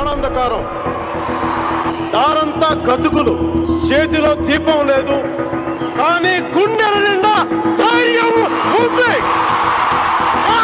గాఢాంధకారం దారంతా గతుకులు చేతిలో దీపం లేదు కానీ గుండెల నిండా ధైర్యం ఉంది ఆ!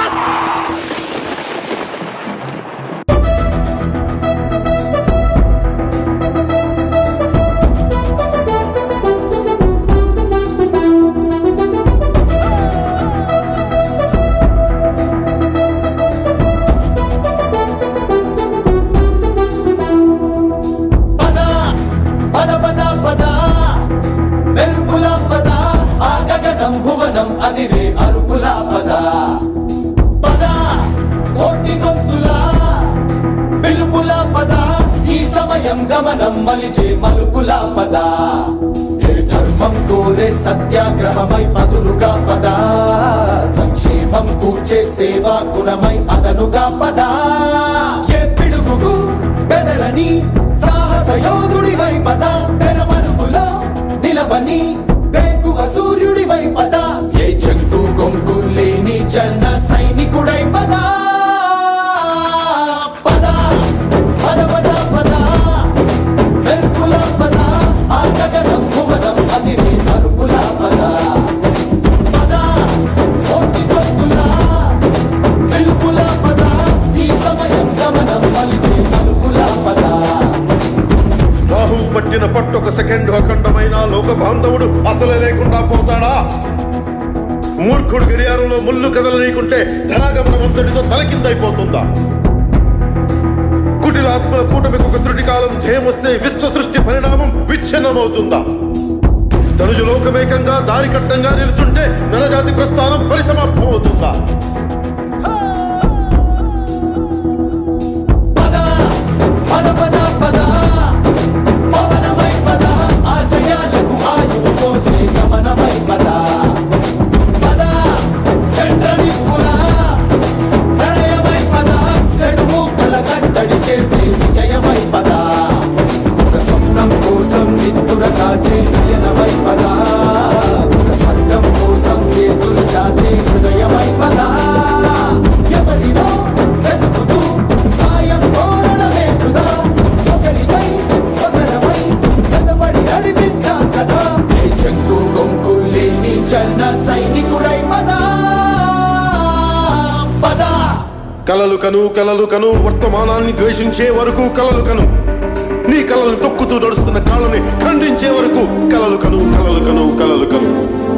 పద పద పద పద మెరుపుల పద ఆ గగనం భువనం అదిరే అరుపుల పద పద కోటి గొంతుల పిలుపుల పద ఈ సమయం గమనం మలిచే మలుపుల పద ఏ ధర్మం కోరే సత్యాగ్రహమై పదులుగా పద సంక్షేమం కూర్చే సేవా గుణమై అదనుగా పద ఏ పిడుగుకు బెదరని సాహస యోధుడివై పద తెరమరుగులో నిలవని వేకువ సూర్యుడివై పద ఏ చెంగు కొంకు లేని జన సైనికుడై పద పద పద పద పద మెరుపుల పద ఆ గగనం భువనం అదిరే అరుపుల పద పద కోటి గొంతుల పిలుపుల పద ఈ సమయం గమనం మలిచే మలుపుల పద రాహు పట్టిన పట్టొక సెకండ్ అఖండమైన లోక బాంధవుడు అసలే లేకుండా పోతాడా మూర్ఖుడు గడియారంలో ముళ్ళు కదలనీకుంటే ధనాగమనం అంతటితో తలకిందైపోతుందా కుటిలాత్మల కూటమికి ఒక త్రుటి కాలం జయమొస్తే విశ్వ సృష్టి పరిణామం విచ్ఛిన్నమవుతుందా తనుజు లోకమేకంగా దారి కట్టంగా నిలుచుంటే నరజాతి ప్రస్థానం పరిసమాప్తమవుతుందా పద పద పద పద పవనమై పద ఆశయాలకు ఆయువు పోసే గమనమై పద పద చంద్రనిప్పుల ప్రళయమై పద చెడు మూకల కట్టడి చేసే విజయమై పద ఒక స్వప్నం కోసం నిద్దుర కాచే నయనమై పద ఒక స్వర్గం కోసం చేతులు చాచే హృదయమై పద ఎవరినో వెతుకుతూ సాయం కోరడమే వృధా ఒకరికై ఒకరమై చదవడి నడిపిద్దాం కదా ఏ చెంగు గొంకు లేని జన సైనికుడై పద పద కలలు కను కలలు కను వర్తమానాన్ని ద్వేషించే వరకు కలలు కను నీ కలలు తొక్కుతూ నడుస్తున్న కాళ్ళని ఖండించే వరకు కలలు కను కలలు కను కలలు కను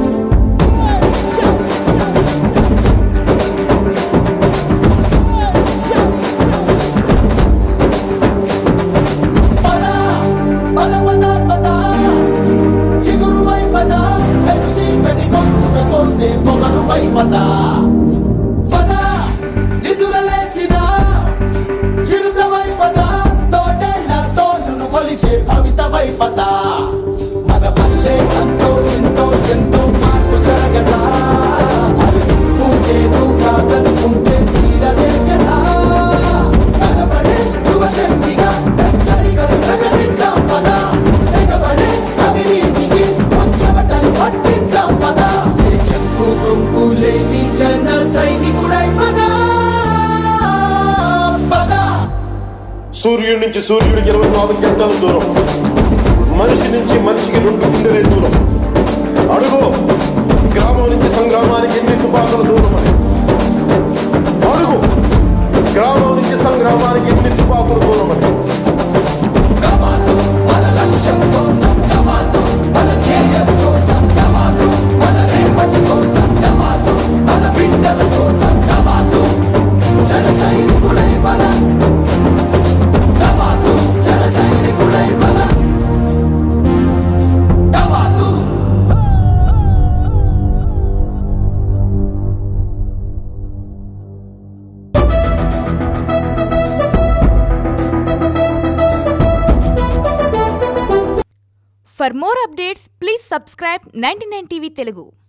పద పద పద పద చిగురువై పద వెను చీకటి గొంతుక కోసే పొగరువై పద పద నిదుర లేచిన చిరుతవై పద తోటేళ్ల తోలును కొలిచే భవితవై పద మన పల్లె అంతో ఎంతో ఎంతో మార్పు జరగదా అది నువ్వు నేను కాదనుకుంటే తీరలే కదా కనబడే యువశక్తిగా హెచ్చరికలు ప్రకటిద్దాం పద తెగబడే అవినీతికి వచ్చబట్టలు పట్టిద్దాం పద ఏ చెక్కు కొంకు లేని జన సైనికుడై పద పద సూర్యుడి నుంచి సూర్యుడికి ఇరవై నాలుగు గంటల దూరం మనిషి నుంచి మనిషికి రెండు గుండెలే దూరం అడుగు గ్రామం నుంచి సంగ్రామానికి ఎన్ని తుపాకుల దూరం అని అడుగు గ్రామం నుంచి సంగ్రామానికి ఎన్ని తుపాకుల దూరం అని కమాలు మన లక్ష్యం కోసం కమాలు మన ధ్యేయం కోసం కమాలు మన రేపటి కోసం కమాలు మన బిడ్డల కోసం కమాలు జన సైనికుడై మన కమాలు జన సైనికుడై మన కమాలు For more updates, please subscribe 99 TV Telugu.